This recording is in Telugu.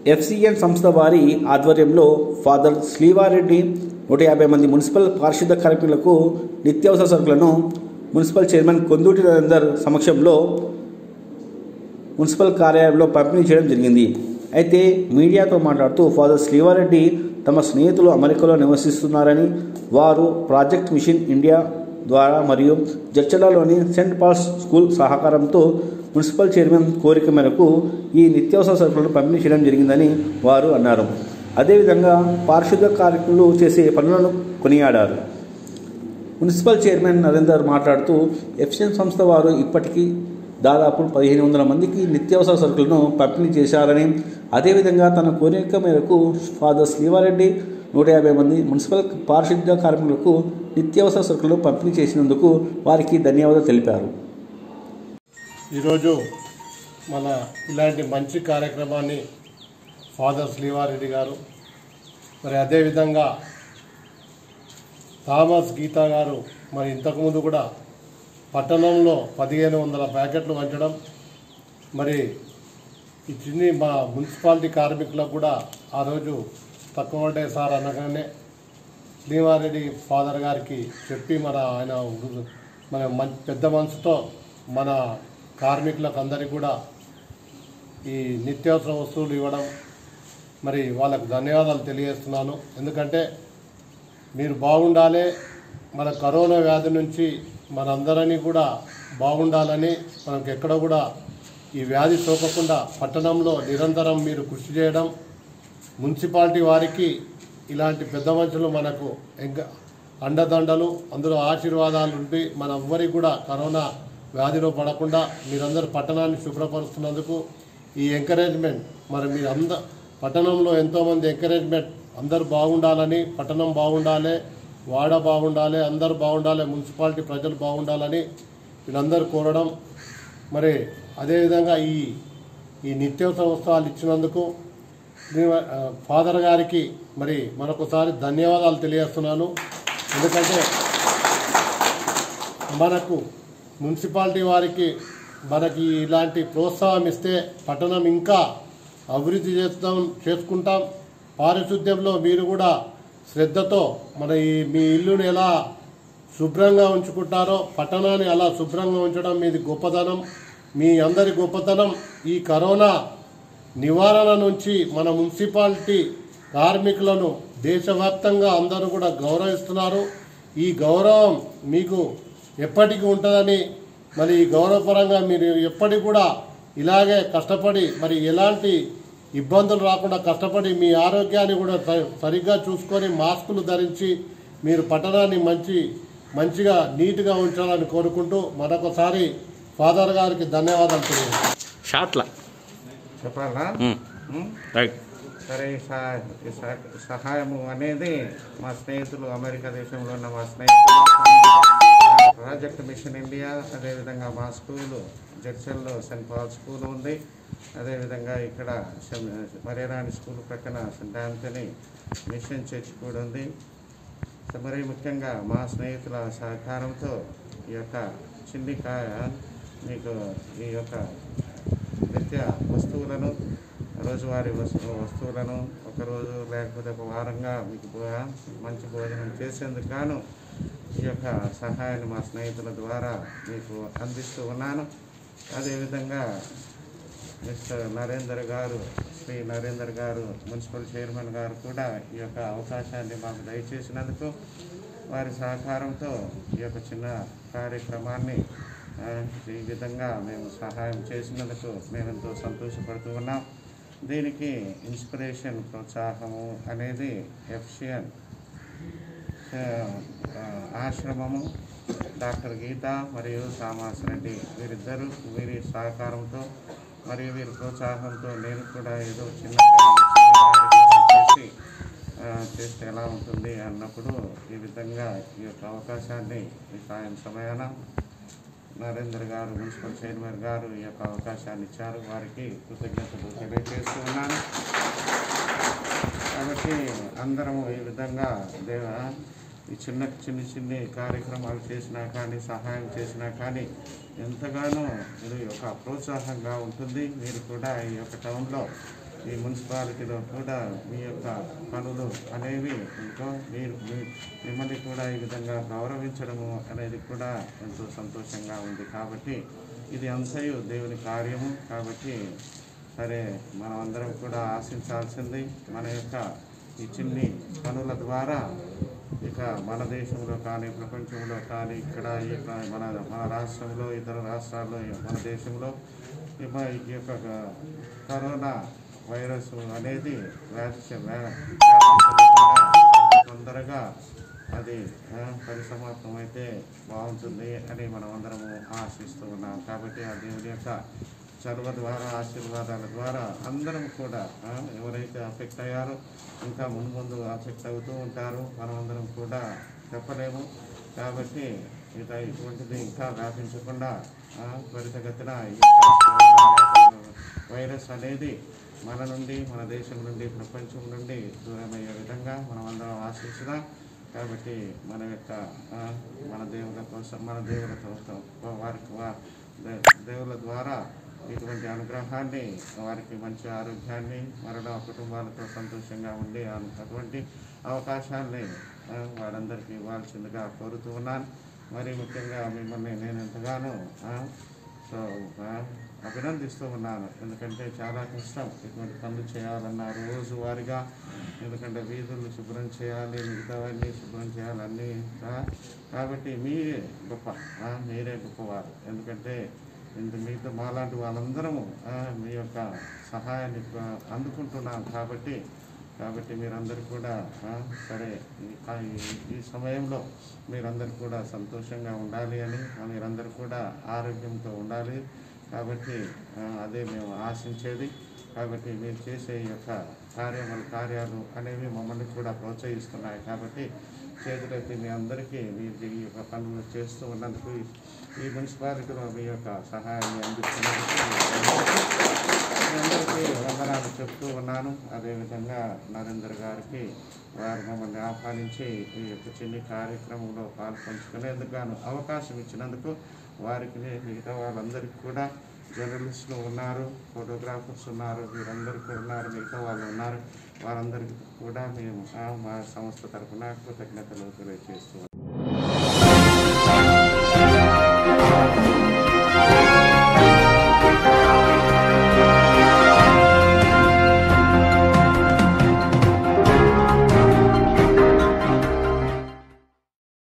ఎఫ్సిఎన్ సంస్థ వారి ఆధ్వర్యంలో ఫాదర్ శ్రీవారెడ్డి నూట యాభై మంది మున్సిపల్ పారిశుద్ధ కార్మికులకు నిత్యావసర సరుకులను మున్సిపల్ చైర్మన్ కొందూటి నరేందర్ సమక్షంలో మున్సిపల్ కార్యాలయంలో పంపిణీ చేయడం జరిగింది అయితే మీడియాతో మాట్లాడుతూ ఫాదర్ శ్రీవారెడ్డి తమ స్నేహితులు అమెరికాలో నివసిస్తున్నారని వారు ప్రాజెక్ట్ మిషన్ ఇండియా ద్వారా మరియు జడ్చలలోని సెంట్ పాల్స్ స్కూల్ సహకారంతో మున్సిపల్ చైర్మన్ కోరిక మేరకు ఈ నిత్యావసర సరుకులను పంపిణీ చేయడం జరిగిందని వారు అన్నారు అదేవిధంగా పారిశుద్ధ కార్మికులు చేసే పనులను కొనియాడారు మున్సిపల్ చైర్మన్ నరేందర్ మాట్లాడుతూ ఎఫ్సిఎన్ సంస్థ వారు ఇప్పటికీ దాదాపు పదిహేను వందల మందికి నిత్యావసర సరుకులను పంపిణీ చేశారని అదేవిధంగా తన కోరిక మేరకు ఫాదర్ శ్రీవారెడ్డి నూట యాభై మంది మున్సిపల్ పారిశుద్ధ్య కార్మికులకు నిత్యావసర సరుకులను పంపిణీ చేసినందుకు వారికి ధన్యవాదాలు తెలిపారు ఈరోజు మన ఇలాంటి మంచి కార్యక్రమాన్ని ఫాదర్ శ్రీవారెడ్డి గారు మరి అదేవిధంగా థామస్ గీతా గారు మరి ఇంతకుముందు కూడా పట్టణంలో పదిహేను వందల ప్యాకెట్లు వంచడం మరి ఈ చిన్ని మా మున్సిపాలిటీ కార్మికులకు కూడా ఆ రోజు తక్కువ పడ్డాయి సార్ అనగానే శ్రీవారెడ్డి ఫాదర్ గారికి చెప్పి మన ఆయన మన మం- పెద్ద మనసుతో మన కార్మికులకు అందరికీ కూడా ఈ నిత్యావసర వస్తువులు ఇవ్వడం మరి వాళ్ళకు ధన్యవాదాలు తెలియజేస్తున్నాను ఎందుకంటే మీరు బాగుండాలి మన కరోనా వ్యాధి నుంచి మనందరినీ కూడా బాగుండాలని మనకు ఎక్కడ కూడా ఈ వ్యాధి సోకకుండా పట్టణంలో నిరంతరం మీరు కృషి చేయడం మున్సిపాలిటీ వారికి ఇలాంటి పెద్ద మనుషులు మనకు ఇంకా అండదండలు అందులో ఆశీర్వాదాలు ఉండి మన ఎవ్వరికి కూడా కరోనా వ్యాధిలో పడకుండా మీరందరూ పట్టణాన్ని శుభ్రపరుస్తున్నందుకు ఈ ఎంకరేజ్మెంట్ మరి మీరు అంద పట్టణంలో ఎంతోమంది ఎంకరేజ్మెంట్ అందరూ బాగుండాలని పట్టణం బాగుండాలి వాడ బాగుండాలి అందరూ బాగుండాలి మున్సిపాలిటీ ప్రజలు బాగుండాలని వీళ్ళందరూ కోరడం మరి అదేవిధంగా ఈ ఈ నిత్యావసర వస్తువులు ఇచ్చినందుకు మీ- ఆ, ఫాదర్ గారికి మరి మరొకసారి ధన్యవాదాలు తెలియజేస్తున్నాను ఎందుకంటే మనకు మున్సిపాలిటీ వారికి మనకి ఇలాంటి ప్రోత్సాహం ఇస్తే పట్టణం ఇంకా అభివృద్ధి చేస్తాం చేసుకుంటాం పారిశుద్ధ్యంలో మీరు కూడా శ్రద్ధతో మన ఈ మీ ఇల్లుని ఎలా శుభ్రంగా ఉంచుకుంటారో పట్టణాన్ని అలా శుభ్రంగా ఉంచడం మీది గొప్పతనం మీ అందరి గొప్పతనం ఈ కరోనా నివారణ నుంచి మన మున్సిపాలిటీ కార్మికులను దేశవ్యాప్తంగా అందరూ కూడా గౌరవిస్తున్నారు ఈ గౌరవం మీకు ఎప్పటికీ ఉంటుందని మరి ఈ గౌరవపరంగా మీరు ఎప్పటికి కూడా ఇలాగే కష్టపడి మరి ఎలాంటి ఇబ్బందులు రాకుండా కష్టపడి మీ ఆరోగ్యాన్ని కూడా స- సరిగ్గా చూసుకొని మాస్కులు ధరించి మీరు పట్టణాన్ని మంచి మంచిగా నీట్గా ఉంచాలని కోరుకుంటూ మరొకసారి ఫాదర్ గారికి ధన్యవాదాలు తెలియజేస్తాను షాట్ల చెప్పాలా ఉం? రైట్ సరే ఈ సహా- ఈ సహ- సహాయము అనేది మా స్నేహితులు అమెరికా దేశంలో ఉన్న మా స్నేహితులు ప్రాజెక్ట్ మిషన్ ఇండియా అదేవిధంగా మా స్కూలు జడ్చల్లో సెంట్ పాల్ స్కూల్ ఉంది అదేవిధంగా ఇక్కడ సెం- మరేరాణి స్కూల్ ప్రక్కన సెంట్ ఆంథనీ మిషన్ చర్చ్ కూడా ఉంది సో మరి ముఖ్యంగా మా స్నేహితుల సహకారంతో ఈ యొక్క చిన్ని కాయ మీకు ఈ యొక్క నిత్య వస్తువులను రోజువారీ వస్తు వస్తువులను ఒకరోజు లేకపోతే ఒక వారంగా మీకు భో- మంచి భోజనం చేసేందుకు గాను ఈ యొక్క సహాయాన్ని మా స్నేహితుల ద్వారా మీకు అందిస్తూ ఉన్నాను అదేవిధంగా మిస్టర్ నరేందర్ గారు శ్రీ నరేందర్ గారు మున్సిపల్ చైర్మన్ గారు కూడా ఈ యొక్క అవకాశాన్ని మాకు దయచేసినందుకు వారి సహకారంతో ఈ యొక్క చిన్న కార్యక్రమాన్ని ఆ, ఈ విధంగా మేము సహాయం చేసినందుకు మేము ఎంతో సంతోషపడుతూ ఉన్నాం దీనికి ఇన్స్పిరేషన్ ప్రోత్సాహము అనేది ఎఫ్సిఎన్ ఆశ్రమము డాక్టర్ గీత మరియు సామాస్ రెడ్డి వీరిద్దరూ వీరి సహకారంతో మరియు వీరి ప్రోత్సాహంతో నేను కూడా ఏదో చిన్న కార్యక్రమం చేసి ఆ, చేస్తే ఎలా ఉంటుంది అన్నప్పుడు ఈ విధంగా ఈ యొక్క అవకాశాన్ని ఈ సాయం సమయాన నరేందర్ గారు మున్సిపల్ చైర్మన్ గారు ఈ యొక్క అవకాశాన్ని ఇచ్చారు వారికి కృతజ్ఞతలు తెలియజేస్తూ ఉన్నాను కాబట్టి అందరం ఈ విధంగా దేవ ఈ చిన్న చిన్న చిన్ని కార్యక్రమాలు చేసినా కానీ సహాయం చేసినా కానీ ఎంతగానో ఇది ఒక ప్రోత్సాహంగా ఉంటుంది మీరు కూడా ఈ యొక్క టౌన్లో ఈ మున్సిపాలిటీలో కూడా మీ యొక్క పనులు అనేవి ఎంతో మీరు మీ- మిమ్మల్ని కూడా ఈ విధంగా గౌరవించడము అనేది కూడా ఎంతో సంతోషంగా ఉంది కాబట్టి ఇది అంతయు దేవుని కార్యము కాబట్టి సరే మనం అందరం కూడా ఆశించాల్సింది మన యొక్క ఈ చిన్ని పనుల ద్వారా ఇక మన దేశంలో కానీ ప్రపంచంలో కానీ ఇక్కడ ఈ ప్ర- మన మన రాష్ట్రంలో ఇతర రాష్ట్రాల్లో మన దేశంలో ఈ మ- ఈ యొక్క కరోనా వైరస్ అనేది వ్యాధి వ్యా- వ్యాపించకుండా తొందరగా అది ఆ, పరిసమాప్తం అయితే బాగుంటుంది అని మనం అందరము ఆశిస్తూ ఉన్నాం కాబట్టి ఆ దేవుని యొక్క చదువు ద్వారా ఆశీర్వాదాల ద్వారా అందరం కూడా ఆ, ఎవరైతే అఫెక్ట్ అయ్యారో ఇంకా ముందు ముందు అఫెక్ట్ అవుతూ ఉంటారు మనం అందరం కూడా చెప్పలేము కాబట్టి ఇక ఇటువంటిది ఇంకా వ్యాపించకుండా ఆ, త్వరితగతిన ఈ యొక్క కరోనా వైరస్ అనేది మన నుండి మన దేశం నుండి ప్రపంచం నుండి దూరమయ్యే విధంగా మనం అందరం ఆశించుదాం కాబట్టి మన యొక్క ఆ, మన దేవుల కోసం మన దేవులతో వారికి వా- దే- దేవుల ద్వారా ఇటువంటి అనుగ్రహాన్ని వారికి మంచి ఆరోగ్యాన్ని మరలా కుటుంబాలతో సంతోషంగా ఉండి అను- అటువంటి అవకాశాన్ని ఆ, వారందరికీ ఇవ్వాల్సిందిగా కోరుతూ ఉన్నాను మరి ముఖ్యంగా మిమ్మల్ని నేను ఎంతగానో ఆ, సో ఆ, అభినందిస్తూ ఉన్నాను ఎందుకంటే చాలా కష్టం ఇటువంటి పనులు చేయాలన్న రోజువారీగా ఎందుకంటే వీధులు శుభ్రం చేయాలి మిగతావన్నీ శుభ్రం చేయాలి అన్నీ ఆ, కాబట్టి మీరే గొప్ప ఆ, మీరే గొప్పవారు ఎందుకంటే ఇంత మీతో మాలాంటి వాళ్ళందరము ఆ, మీ యొక్క సహాయాన్ని ఆ, అందుకుంటున్నాం కాబట్టి కాబట్టి మీరందరూ కూడా ఆ, సరే ఈ కా- ఈ- ఈ సమయంలో మీరందరూ కూడా సంతోషంగా ఉండాలి అని ఆ, మీరందరూ కూడా ఆరోగ్యంతో ఉండాలి కాబట్టి ఆ, అదే మేము ఆశించేది కాబట్టి మీరు చేసే ఈ యొక్క కార్యములు కార్యాలు అనేవి మమ్మల్ని కూడా ప్రోత్సహిస్తున్నాయి కాబట్టి చేతులైతే మీ అందరికీ మీరు ఈ యొక్క పనులు చేస్తూ ఉన్నందుకు ఈ- ఈ మున్సిపాలిటీలో మీ యొక్క సహాయాన్ని అందిస్తున్నందుకు మీ అందరికీ వందనాలు చెప్తూ ఉన్నాను అదేవిధంగా నరేందర్ గారికి వారు మమ్మల్ని ఆహ్వానించి ఈ యొక్క చిన్ని కార్యక్రమంలో పాల్పంచుకునేందుకు గాను అవకాశం ఇచ్చినందుకు వారికి మిగతా వాళ్ళందరికీ కూడా జర్నలిస్టులు ఉన్నారు ఫోటోగ్రాఫర్స్ ఉన్నారు వీరందరూ కూడా ఉన్నారు మిగతా వాళ్ళు ఉన్నారు వారందరికీ కూడా మేము ఆ, మా సంస్థ తరఫున కృతజ్ఞతలు తెలియజేస్తూ